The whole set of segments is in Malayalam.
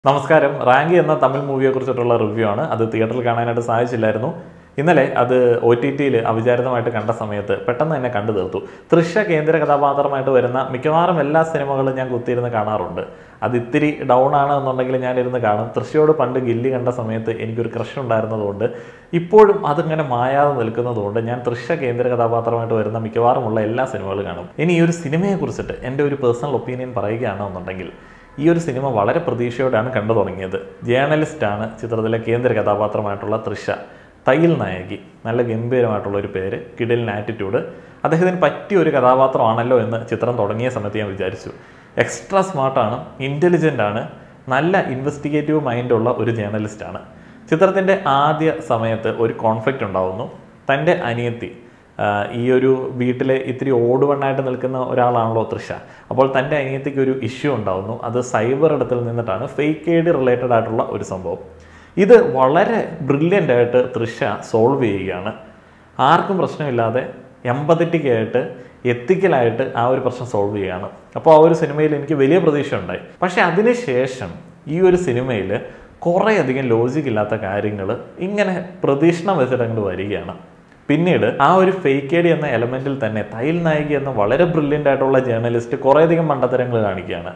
നമസ്കാരം റാങ്കി എന്ന തമിഴ് മൂവിയെ കുറിച്ചിട്ടുള്ള റിവ്യൂ ആണ് അത് തിയേറ്ററിൽ കാണാനായിട്ട് സാധിച്ചില്ലായിരുന്നു ഇന്നലെ അത് ഒ ടി ടിയിൽ അവിചാരിതമായിട്ട് കണ്ട സമയത്ത് പെട്ടെന്ന് തന്നെ കണ്ടു തീർത്തു തൃശ കേന്ദ്ര കഥാപാത്രമായിട്ട് വരുന്ന മിക്കവാറും എല്ലാ സിനിമകളും ഞാൻ കുത്തിയിരുന്ന് കാണാറുണ്ട് അത് ഇത്തിരി ഡൗൺ ആണ് എന്നുണ്ടെങ്കിൽ ഞാൻ ഇരുന്ന് കാണും തൃശയോട് പണ്ട് ഗില്ലി കണ്ട സമയത്ത് എനിക്കൊരു ക്രഷ് ഉണ്ടായിരുന്നതുകൊണ്ട് ഇപ്പോഴും അതിങ്ങനെ മായാതെ നിൽക്കുന്നതുകൊണ്ട് ഞാൻ തൃശ കേന്ദ്ര കഥാപാത്രമായിട്ട് വരുന്ന മിക്കവാറുമുള്ള എല്ലാ സിനിമകളും കാണും ഇനി ഈ ഒരു സിനിമയെ കുറിച്ചിട്ട് എൻ്റെ ഒരു പേഴ്സണൽ ഒപ്പീനിയൻ പറയുകയാണെന്നുണ്ടെങ്കിൽ ഈ ഒരു സിനിമ വളരെ പ്രതീക്ഷയോടെയാണ് കണ്ടു തുടങ്ങിയത് ജേർണലിസ്റ്റാണ് ചിത്രത്തിലെ കേന്ദ്ര കഥാപാത്രമായിട്ടുള്ള തൃഷ തയ്യൽ നായകി നല്ല ഗംഭീരമായിട്ടുള്ള ഒരു പേര് കിടലിൻ ആറ്റിറ്റ്യൂഡ് അദ്ദേഹത്തിന് പറ്റിയ ഒരു കഥാപാത്രമാണല്ലോ എന്ന് ചിത്രം തുടങ്ങിയ സമയത്ത് ഞാൻ വിചാരിച്ചു എക്സ്ട്രാ സ്മാർട്ടാണ് ഇൻ്റലിജൻ്റ് ആണ് നല്ല ഇൻവെസ്റ്റിഗേറ്റീവ് മൈൻഡുള്ള ഒരു ജേർണലിസ്റ്റാണ് ചിത്രത്തിൻ്റെ ആദ്യ സമയത്ത് ഒരു കോൺഫ്ലിക്റ്റ് ഉണ്ടാവുന്നു തൻ്റെ അനിയത്തി ആഹ് ഈ ഒരു വീട്ടിലെ ഇത്തിരി ഓടുവണ്ണായിട്ട് നിൽക്കുന്ന ഒരാളാണല്ലോ തൃഷ അപ്പോൾ തൻ്റെ അനിയത്തിക്ക് ഒരു ഇഷ്യൂ ഉണ്ടാവുന്നു അത് സൈബർ ഇടത്തിൽ നിന്നിട്ടാണ് ഫേക്ക് ഐ ഡി റിലേറ്റഡ് ആയിട്ടുള്ള ഒരു സംഭവം ഇത് വളരെ ബ്രില്യൻ്റ് ആയിട്ട് തൃഷ സോൾവ് ചെയ്യുകയാണ് ആർക്കും പ്രശ്നമില്ലാതെ എമ്പതറ്റിക് ആയിട്ട് എത്തിക്കലായിട്ട് ആ ഒരു പ്രശ്നം സോൾവ് ചെയ്യുകയാണ് അപ്പോൾ ആ ഒരു സിനിമയിൽ എനിക്ക് വലിയ പ്രതീക്ഷ ഉണ്ടായി പക്ഷേ അതിനുശേഷം ഈ ഒരു സിനിമയിൽ കുറേയധികം ലോജിക് ഇല്ലാത്ത കാര്യങ്ങൾ ഇങ്ങനെ പ്രതീക്ഷണം വെച്ചിട്ട് അങ്ങോട്ട് വരികയാണ് പിന്നീട് ആ ഒരു ഫേക്ക് ഐഡി എന്ന എലമെന്റിൽ തന്നെ തൈൽ നായിക എന്ന വളരെ ബ്രില്യൻ്റ് ആയിട്ടുള്ള ജേർണലിസ്റ്റ് കുറേയധികം മണ്ടത്തരങ്ങൾ കാണിക്കുകയാണ്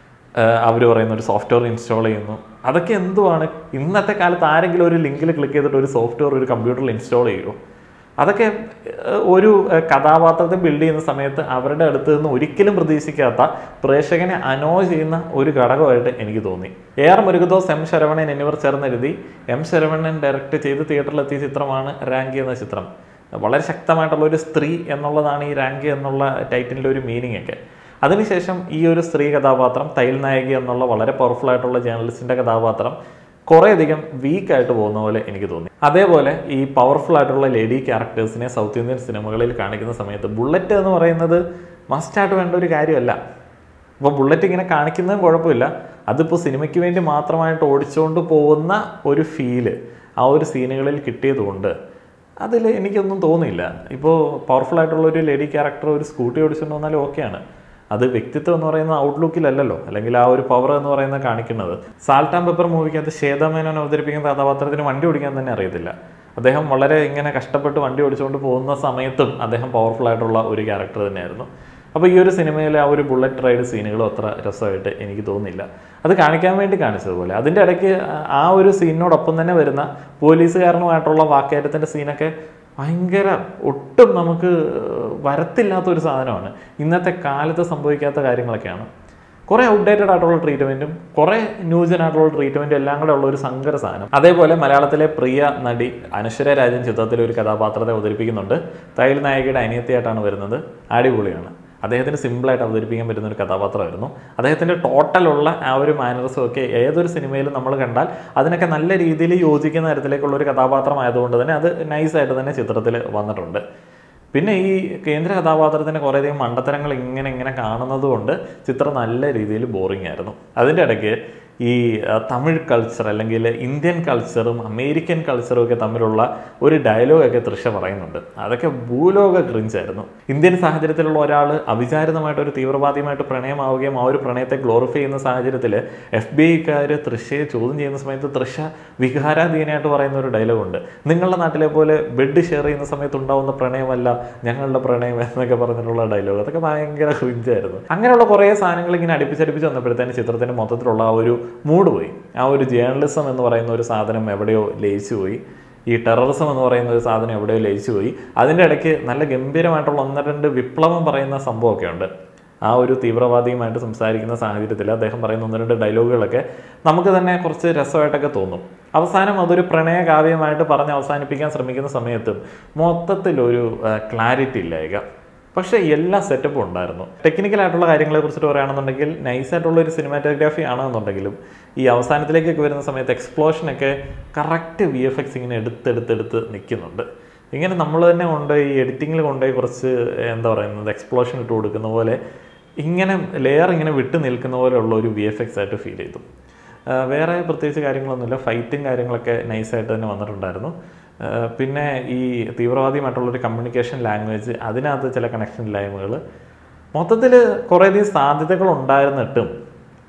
അവർ പറയുന്ന ഒരു സോഫ്റ്റ്വെയർ ഇൻസ്റ്റാൾ ചെയ്യുന്നു അതൊക്കെ എന്തുവാണ് ഇന്നത്തെ കാലത്ത് ആരെങ്കിലും ഒരു ലിങ്കിൽ ക്ലിക്ക് ചെയ്തിട്ട് ഒരു സോഫ്റ്റ്വെയർ ഒരു കമ്പ്യൂട്ടറിൽ ഇൻസ്റ്റാൾ ചെയ്യുമോ അതൊക്കെ ഏഹ്, ഒരു ഏഹ്, കഥാപാത്രത്തെ ബിൽഡ് ചെയ്യുന്ന സമയത്ത് അവരുടെ അടുത്ത് നിന്ന് ഒരിക്കലും പ്രതീക്ഷിക്കാത്ത പ്രേക്ഷകനെ അനോ ചെയ്യുന്ന ഒരു ഘടകമായിട്ട് എനിക്ക് തോന്നി A R Murugadoss M Saravanan എന്നിവർ ചേർന്നെഴുതി എം ശരവണൻ ഡയറക്റ്റ് ചെയ്ത് തിയേറ്ററിലെത്തിയ ചിത്രമാണ് റാങ്കി എന്ന ചിത്രം വളരെ ശക്തമായിട്ടുള്ള ഒരു സ്ത്രീ എന്നുള്ളതാണ് ഈ റാങ്കി എന്നുള്ള ടൈറ്റിലിൻ്റെ ഒരു മീനിങ് ഒക്കെ അതിനുശേഷം ഈ ഒരു സ്ത്രീ കഥാപാത്രം തൈൽ നായകി എന്നുള്ള വളരെ പവർഫുൾ ആയിട്ടുള്ള ജേർണലിസ്റ്റിന്റെ കഥാപാത്രം കുറേയധികം വീക്ക് ആയിട്ട് പോകുന്ന പോലെ എനിക്ക് തോന്നി അതേപോലെ ഈ പവർഫുൾ ആയിട്ടുള്ള ലേഡി ക്യാരക്ടേഴ്സിനെ സൗത്ത് ഇന്ത്യൻ സിനിമകളിൽ കാണിക്കുന്ന സമയത്ത് ബുള്ളറ്റ് എന്ന് പറയുന്നത് മസ്റ്റായിട്ട് വേണ്ട ഒരു കാര്യമല്ല അപ്പോൾ ബുള്ളറ്റ് ഇങ്ങനെ കാണിക്കുന്നതും കുഴപ്പമില്ല അതിപ്പോൾ സിനിമയ്ക്ക് വേണ്ടി മാത്രമായിട്ട് ഓടിച്ചുകൊണ്ട് പോകുന്ന ഒരു ഫീല് ആ ഒരു സീനുകളിൽ കിട്ടിയതുകൊണ്ട് അതിൽ എനിക്കൊന്നും തോന്നിയില്ല ഇപ്പോൾ പവർഫുൾ ആയിട്ടുള്ള ഒരു ലേഡി ക്യാരക്ടർ ഒരു സ്കൂട്ടി ഓടിച്ചുകൊണ്ട് വന്നാലും ഓക്കെയാണ് അത് വ്യക്തിത്വം എന്ന് പറയുന്ന ഔട്ട്ലുക്കിലല്ലല്ലോ അല്ലെങ്കിൽ ആ ഒരു പവർ എന്ന് പറയുന്നത് കാണിക്കുന്നത് സാൾട്ട് ആൻഡ് പെപ്പർ മൂവിക്കകത്ത് ശ്വേതമേനോൻ അവതരിപ്പിക്കുന്ന കഥാപാത്രത്തിന് വണ്ടി ഓടിക്കാൻ തന്നെ അറിയത്തില്ല അദ്ദേഹം വളരെ ഇങ്ങനെ കഷ്ടപ്പെട്ട് വണ്ടി ഓടിച്ചുകൊണ്ട് പോകുന്ന സമയത്തും അദ്ദേഹം പവർഫുൾ ആയിട്ടുള്ള ഒരു ക്യാരക്ടർ തന്നെയായിരുന്നു അപ്പോൾ ഈ ഒരു സിനിമയിലെ ആ ഒരു ബുള്ളറ്റ് റൈഡ് സീനുകളും അത്ര രസമായിട്ട് എനിക്ക് തോന്നുന്നില്ല അത് കാണിക്കാൻ വേണ്ടി കാണിച്ചതുപോലെ അതിൻ്റെ ഇടയ്ക്ക് ആ ഒരു സീനിനോടൊപ്പം തന്നെ വരുന്ന പോലീസുകാരനുമായിട്ടുള്ള വാക്കേറ്റത്തിൻ്റെ സീനൊക്കെ ഭയങ്കര ഒട്ടും നമുക്ക് വരത്തില്ലാത്ത ഒരു സാധനമാണ് ഇന്നത്തെ കാലത്ത് സംഭവിക്കാത്ത കാര്യങ്ങളൊക്കെയാണ് കുറേ ഔട്ട്ഡേറ്റഡ് ആയിട്ടുള്ള ട്രീറ്റ്മെൻറ്റും കുറേ ന്യൂജൻ ആയിട്ടുള്ള ട്രീറ്റ്മെൻറ്റും എല്ലാം കൂടെ ഉള്ള ഒരു സങ്കര സാധനം അതേപോലെ മലയാളത്തിലെ പ്രിയ നടി അനശ്വര രാജൻ ചിത്രത്തിൽ ഒരു കഥാപാത്രത്തെ അവതരിപ്പിക്കുന്നുണ്ട് തൈൽ നായികയുടെ അനിയത്തിയായിട്ടാണ് വരുന്നത് അടിപൊളിയാണ് അദ്ദേഹത്തിന് സിമ്പിളായിട്ട് അവതരിപ്പിക്കാൻ പറ്റുന്ന ഒരു കഥാപാത്രമായിരുന്നു അദ്ദേഹത്തിൻ്റെ ടോട്ടലുള്ള ആ ഒരു മാനറിസം ഒക്കെ ഏതൊരു സിനിമയിലും നമ്മൾ കണ്ടാൽ അതിനൊക്കെ നല്ല രീതിയിൽ യോജിക്കുന്ന തരത്തിലേക്കുള്ള ഒരു കഥാപാത്രമായതുകൊണ്ട് തന്നെ അത് നൈസായിട്ട് തന്നെ ചിത്രത്തിൽ വന്നിട്ടുണ്ട് പിന്നെ ഈ കേന്ദ്ര കഥാപാത്രത്തിൻ്റെ കുറേയധികം മണ്ടത്തരങ്ങൾ ഇങ്ങനെ ഇങ്ങനെ കാണുന്നത് കൊണ്ട് ചിത്രം നല്ല രീതിയിൽ ബോറിംഗ് ആയിരുന്നു അതിൻ്റെ ഇടയ്ക്ക് ഈ ആ, തമിഴ് കൾച്ചർ അല്ലെങ്കിൽ ഇന്ത്യൻ കൾച്ചറും അമേരിക്കൻ കൾച്ചറും ഒക്കെ തമ്മിലുള്ള ഒരു ഡയലോഗൊക്കെ തൃശ പറയുന്നുണ്ട് അതൊക്കെ ഭൂലോക ക്രിഞ്ചായിരുന്നു ഇന്ത്യൻ സാഹചര്യത്തിലുള്ള ഒരാൾ അവിചാരിതമായിട്ട് ഒരു തീവ്രവാദിയുമായിട്ട് പ്രണയമാവുകയും ആ ഒരു പ്രണയത്തെ ഗ്ലോറിഫൈ ചെയ്യുന്ന സാഹചര്യത്തിൽ എഫ് ബി ഐക്കാർ തൃശയെ ചോദ്യം ചെയ്യുന്ന സമയത്ത് തൃശ വികാരാധീനമായിട്ട് പറയുന്ന ഒരു ഡയലോഗുണ്ട് നിങ്ങളുടെ നാട്ടിലെ പോലെ ബെഡ് ഷെയർ ചെയ്യുന്ന സമയത്ത് ഉണ്ടാവുന്ന പ്രണയമല്ല ഞങ്ങളുടെ പ്രണയം എന്നൊക്കെ പറഞ്ഞിട്ടുള്ള ഡയലോഗ് അതൊക്കെ ഭയങ്കര ക്രിഞ്ചായിരുന്നു അങ്ങനെയുള്ള കുറേ സാധനങ്ങൾ ഇങ്ങനെ അടുപ്പിച്ചടുപ്പിച്ച് വന്നപ്പോഴത്തേന് ചിത്രത്തിന്റെ മൊത്തത്തിലുള്ള ആ ഒരു മൂഡ് പോയി ആ ഒരു ജേർണലിസം എന്ന് പറയുന്ന ഒരു സാധനം എവിടെയോ ലയിച്ചു പോയി ഈ ടെററിസം എന്ന് പറയുന്ന ഒരു സാധനം എവിടെയോ ലയിച്ചു പോയി അതിൻ്റെ ഇടയ്ക്ക് നല്ല ഗംഭീരമായിട്ടുള്ള ഒന്ന് രണ്ട് വിപ്ലവം പറയുന്ന സംഭവമൊക്കെ ഉണ്ട് ആ ഒരു തീവ്രവാദിയുമായിട്ട് സംസാരിക്കുന്ന സാഹചര്യത്തിൽ അദ്ദേഹം പറയുന്ന ഒന്ന് രണ്ട് ഡയലോഗുകളൊക്കെ നമുക്ക് തന്നെ കുറച്ച് രസമായിട്ടൊക്കെ തോന്നും അവസാനം അതൊരു പ്രണയ കാവ്യമായിട്ട് പറഞ്ഞ് അവസാനിപ്പിക്കാൻ ശ്രമിക്കുന്ന സമയത്തും മൊത്തത്തിലൊരു ക്ലാരിറ്റി ഇല്ലായക പക്ഷേ എല്ലാ സെറ്റപ്പും ഉണ്ടായിരുന്നു ടെക്നിക്കൽ ആയിട്ടുള്ള കാര്യങ്ങളെ കുറിച്ചിട്ട് പറയുകയാണെന്നുണ്ടെങ്കിൽ നൈസ് ആയിട്ടുള്ള ഒരു സിനിമാറ്റോഗ്രാഫി ആണെന്നുണ്ടെങ്കിലും ഈ അവസാനത്തിലേക്കൊക്കെ വരുന്ന സമയത്ത് എക്സ്പ്ലോഷനൊക്കെ കറക്റ്റ് വി എഫ് എക്സ് ഇങ്ങനെ എടുത്തെടുത്തെടുത്ത് നിൽക്കുന്നുണ്ട് ഇങ്ങനെ നമ്മൾ തന്നെ കൊണ്ടുപോയി ഈ എഡിറ്റിങ്ങിൽ കൊണ്ടുപോയി കുറച്ച് എന്താ പറയുന്നത് എക്സ്പ്ലോഷൻ ഇട്ട് കൊടുക്കുന്ന പോലെ ഇങ്ങനെ ലെയർ ഇങ്ങനെ വിട്ട് നിൽക്കുന്ന പോലെയുള്ള ഒരു വി എഫ് എക്സ് ആയിട്ട് ഫീൽ ചെയ്തു ആ, വേറെ പ്രത്യേകിച്ച് കാര്യങ്ങളൊന്നുമില്ല ഫൈറ്റും കാര്യങ്ങളൊക്കെ നൈസായിട്ട് തന്നെ വന്നിട്ടുണ്ടായിരുന്നു ആ, പിന്നെ ഈ തീവ്രവാദിയുമായിട്ടുള്ളൊരു കമ്മ്യൂണിക്കേഷൻ ലാംഗ്വേജ് അതിനകത്ത് ചില കണക്ഷൻ ഇല്ലായ്മകൾ മൊത്തത്തിൽ കുറേയധികം സാധ്യതകൾ ഉണ്ടായിരുന്നിട്ടും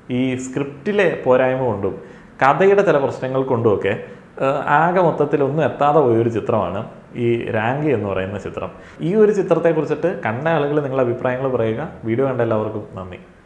ഈ സ്ക്രിപ്റ്റിലെ പോരായ്മ കൊണ്ടും കഥയുടെ ചില പ്രശ്നങ്ങൾ കൊണ്ടുമൊക്കെ ഏഹ്, ആകെ മൊത്തത്തിൽ ഒന്നും എത്താതെ പോയൊരു ചിത്രമാണ് ഈ റാങ്കി എന്ന് പറയുന്ന ചിത്രം ഈ ഒരു ചിത്രത്തെക്കുറിച്ചിട്ട് കണ്ട ആളുകൾ നിങ്ങളുടെ അഭിപ്രായങ്ങൾ പറയുക വീഡിയോ കണ്ട എല്ലാവർക്കും നന്ദി